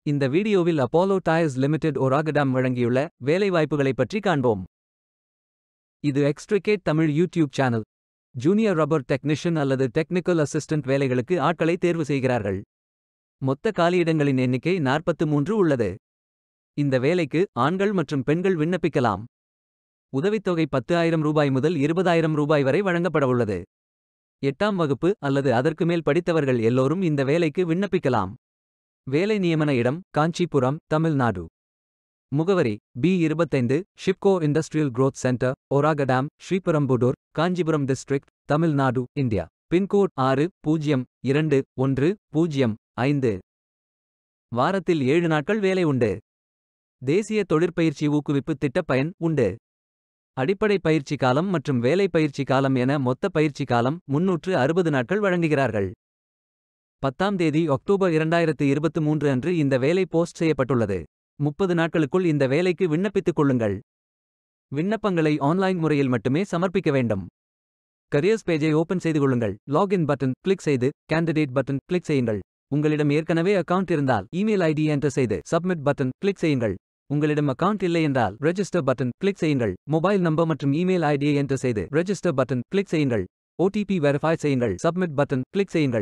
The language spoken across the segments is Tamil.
இந்த வீடியோவில் அப்போலோ டயர்ஸ் லிமிடெட் ஒராகடாம் வழங்கியுள்ள வேலைவாய்ப்புகளைப் பற்றி காண்போம் இது எக்ஸ்ட்ரிகேட் Tamil YouTube channel junior rubber technician அல்லது டெக்னிக்கல் அசிஸ்டன்ட் வேலைகளுக்கு ஆட்களை தேர்வு செய்கிறார்கள் மொத்த காலியிடங்களின் எண்ணிக்கை நாற்பத்து மூன்று உள்ளது இந்த வேலைக்கு ஆண்கள் மற்றும் பெண்கள் விண்ணப்பிக்கலாம் உதவித்தொகை பத்து ஆயிரம் ரூபாய் முதல் இருபதாயிரம் ரூபாய் வரை வழங்கப்படவுள்ளது எட்டாம் வகுப்பு அல்லது அதற்கு மேல் படித்தவர்கள் எல்லோரும் இந்த வேலைக்கு விண்ணப்பிக்கலாம் வேலை நியமன இடம் காஞ்சிபுரம் தமிழ்நாடு முகவரி பி இருபத்தைந்து SIPCOT industrial growth centre Oragadam Sriperumbudur Kanchipuram district Tamil Nadu India pincode ஆறு பூஜ்ஜியம் இரண்டு ஒன்று பூஜ்ஜியம் ஐந்து வாரத்தில் ஏழு நாட்கள் வேலை உண்டு தேசிய தொழிற்பயிற்சி ஊக்குவிப்பு திட்ட பயன் உண்டு அடிப்படை பயிற்சி காலம் மற்றும் வேலை பயிற்சி காலம் என மொத்த பயிற்சி காலம் முன்னூற்று அறுபது நாட்கள் வழங்குகிறார்கள் பத்தாம் தேதி அக்டோபர் இரண்டாயிரத்து இருபத்து மூன்று அன்று இந்த வேலை போஸ்ட் செய்யப்பட்டுள்ளது முப்பது நாட்களுக்குள் இந்த வேலைக்கு விண்ணப்பித்துக் கொள்ளுங்கள் விண்ணப்பங்களை ஆன்லைன் முறையில் மட்டுமே சமர்ப்பிக்க வேண்டும் கரியர்ஸ் பேஜை ஓபன் செய்து கொள்ளுங்கள் லாகின் பட்டன் கிளிக் செய்து கேண்டிடேட் பட்டன் கிளிக் செய்யுங்கள் உங்களிடம் ஏற்கனவே அக்கவுண்ட் இருந்தால் இமெயில் ஐடி என்டர் செய்து சப்மிட் பட்டன் கிளிக் செய்யுங்கள் உங்களிடம் அக்கவுண்ட் இல்லை என்றால் ரெஜிஸ்டர் பட்டன் கிளிக் செய்யுங்கள் மொபைல் நம்பர் மற்றும் இமெயில் ஐடியை என்டர் செய்து ரெஜிஸ்டர் பட்டன் கிளிக் செய்யுங்கள் ஓடிபி வெரிஃபை செய்யுங்கள் சப்மிட் பட்டன் கிளிக் செய்யுங்கள்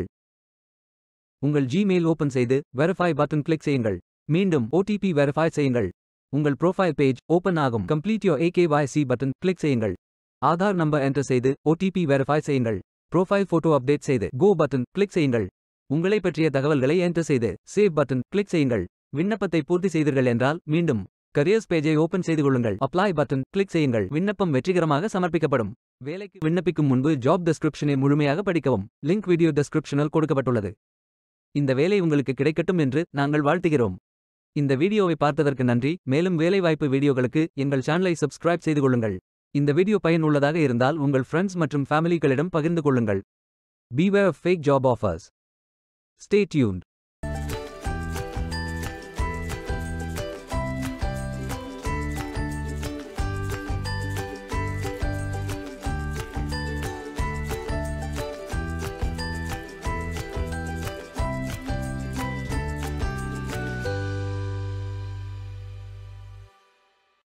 உங்கள் ஜிமெயில் ஓபன் செய்து வெரிஃபை பட்டன் கிளிக் செய்யுங்கள் மீண்டும் ஓடிபி வெரிஃபை செய்யுங்கள் உங்கள் ப்ரொஃபைல் பேஜ் ஓபன் ஆகும் complete your eKYC button click செய்யுங்கள் ஆதார் நம்பர் என்டர் செய்து ஓடிபி வெரிஃபை செய்யுங்கள் ப்ரொஃபைல் போட்டோ அப்டேட் செய்து கோ பட்டன் கிளிக் செய்யுங்கள் உங்களை பற்றிய தகவல்களை என்டர் செய்து சேவ் பட்டன் கிளிக் செய்யுங்கள் விண்ணப்பத்தை பூர்த்தி செய்தீர்கள் என்றால் மீண்டும் கரியர்ஸ் பேஜை ஓபன் செய்து கொள்ளுங்கள் அப்ளை பட்டன் கிளிக் செய்யுங்கள் விண்ணப்பம் வெற்றிகரமாக சமர்ப்பிக்கப்படும் வேலைக்கு விண்ணப்பிக்கும் முன்பு ஜாப் டெஸ்கிரிப்ஷனை முழுமையாக படிக்கவும் லிங்க் வீடியோ டெஸ்கிரிப்ஷனில் கொடுக்கப்பட்டுள்ளது இந்த வேலை உங்களுக்கு கிடைக்கட்டும் என்று நாங்கள் வாழ்த்துகிறோம் இந்த வீடியோவை பார்த்ததற்கு நன்றி மேலும் வேலைவாய்ப்பு வீடியோகளுக்கு எங்கள் சேனலை சப்ஸ்கிரைப் செய்து கொள்ளுங்கள் இந்த வீடியோ பயனுள்ளதாக இருந்தால் உங்கள் ஃப்ரெண்ட்ஸ் மற்றும் ஃபேமிலிகளிடம் பகிர்ந்து கொள்ளுங்கள் beware fake job offers stay tuned